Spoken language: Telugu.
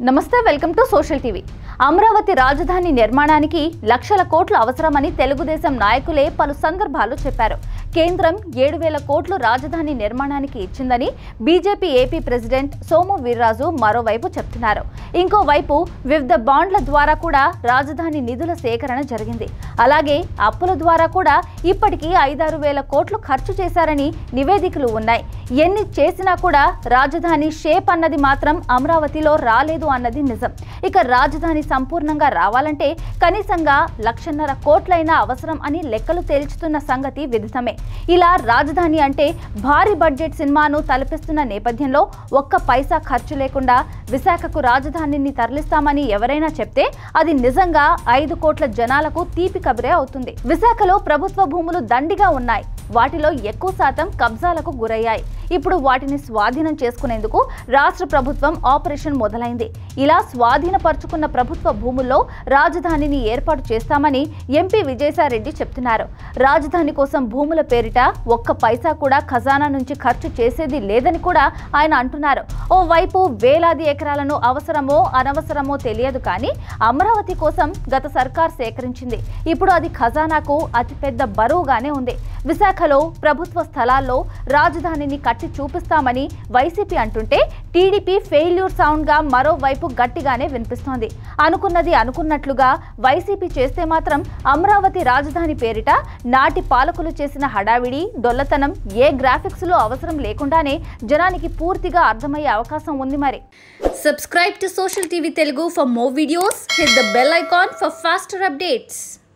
నమస్తే welcome to social TV Amaravati రాజధాని నిర్మాణానికి లక్షల కోట్లు అవసరమని తెలుగుదేశం నాయకులే పలు సందర్భాల్లో చెప్పారు కేంద్రం ఏడు వేల కోట్లు రాజధాని నిర్మాణానికి ఇచ్చిందని BJP AP president Somu Veerraju మరోవైపు చెప్తున్నారు ఇంకోవైపు వివిధ బాండ్ల ద్వారా కూడా రాజధాని నిధుల సేకరణ జరిగింది అలాగే అప్పుల ద్వారా కూడా ఇప్పటికీ ఐదారు వేల కోట్లు ఖర్చు చేశారని నివేదికలు ఉన్నాయి ఎన్ని చేసినా కూడా రాజధాని షేప్ అన్నది మాత్రం అమరావతిలో రాలేదు అన్నది నిజం ఇక రాజధాని సంపూర్ణంగా రావాలంటే కనీసంగా లక్షన్నర కోట్లైనా అవసరం అని లెక్కలు తేల్చుతున్న సంగతి విదితమే ఇలా రాజధాని అంటే భారీ బడ్జెట్ సినిమాను తలపిస్తున్న నేపథ్యంలో ఒక్క పైసా ఖర్చు లేకుండా విశాఖకు రాజధానిని తరలిస్తామని ఎవరైనా చెప్తే అది నిజంగా ఐదు కోట్ల జనాలకు తీపి కబురే అవుతుంది విశాఖలో ప్రభుత్వ భూములు దండిగా ఉన్నాయి వాటిలో ఎక్కువ శాతం కబ్జాలకు గురయ్యాయి ఇప్పుడు వాటిని స్వాధీనం చేసుకునేందుకు రాష్ట్ర ప్రభుత్వం ఆపరేషన్ మొదలైంది ఇలా స్వాధీనపరుచుకున్న ప్రభుత్వ భూముల్లో రాజధానిని ఏర్పాటు చేస్తామని ఎంపీ విజయసాయిరెడ్డి చెప్తున్నారు రాజధాని కోసం భూముల పేరిట ఒక్క పైసా కూడా ఖజానా నుంచి ఖర్చు చేసేది లేదని కూడా ఆయన అంటున్నారు ఓవైపు వేలాది ఎకరాలను అవసరమో అనవసరమో తెలియదు కానీ అమరావతి కోసం గత సర్కార్ సేకరించింది ఇప్పుడు అది ఖజానాకు అతిపెద్ద బరువుగానే ఉంది విశాఖలో ప్రభుత్వ స్థలాల్లో రాజధానిని కట్టి చూపిస్తామని వైసీపీ అంటుంటే టీడీపీ ఫెయిల్యూర్ సౌండ్గా మరోవైపు గట్టిగానే వినిపిస్తోంది అనుకున్నది అనుకున్నట్లుగా వైసీపీ చేస్తే మాత్రం అమరావతి రాజధాని పేరిట నాటి పాలకులు చేసిన హడావిడి డొల్లతనం ఏ గ్రాఫిక్స్లో అవసరం లేకుండానే జనానికి పూర్తిగా అర్థమయ్యే అవకాశం ఉంది మరి subscribe to social TV Telugu for more videos hit the bell icon for faster updates